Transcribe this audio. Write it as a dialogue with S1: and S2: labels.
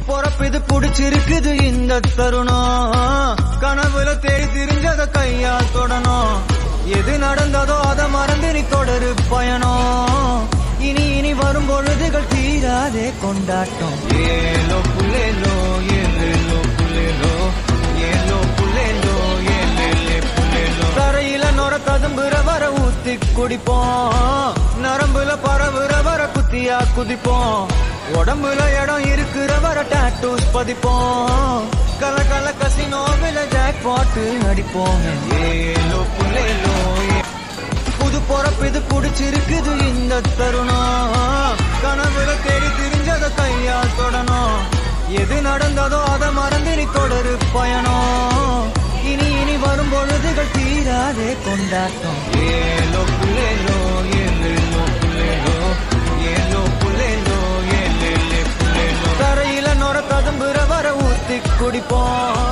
S1: பொறப்பு இது புடிச்சிருக்குது இந்த தருணம் கனவுல தேடி திரிஞ்சத கையால் தொடணும் எது நடந்ததோ அத மறந்து நீ தொடரு பயணம் இனி இனி வரும் பொழுதுகள் தீராதே கொண்டாட்டம் ஏலோ புல்லேலோ ஏலேலோ புல்லேலோ ஏலோ புல்லேலோ ஏலேலே புல்லேலோ தரையில நொர ததும்புற வர ஊத்தி குடிப்போம் நரம்புல பரவுற வர குத்தியா குதிப்போம் உடம்புல இடம் இருக்கிற வர டாட்டூஸ் பதிப்போம் கல கல கசினோவில ஜாக் பாட்டு அடிப்போம் ஏலோ புல்லேலோ ஏ புது பொறப்பு இது புடிச்சிருக்குது இந்த தருணம் கனவுல தேடி திரிஞ்சத கையால் தொடணும் எது நடந்ததோ அத மறந்து நீ தொடரு பயணம் இனி இனி வரும் பொழுதுகள் தீராதே கொண்டாட்டம் ஏலோ புல்லேலோ ஏலேலோ புல்லேலோ ஏலோ புல்லேலோ ஏலேலே புல்லேலோ தரையில நொர ததும்புற வர ஊத்தி குடிப்போம்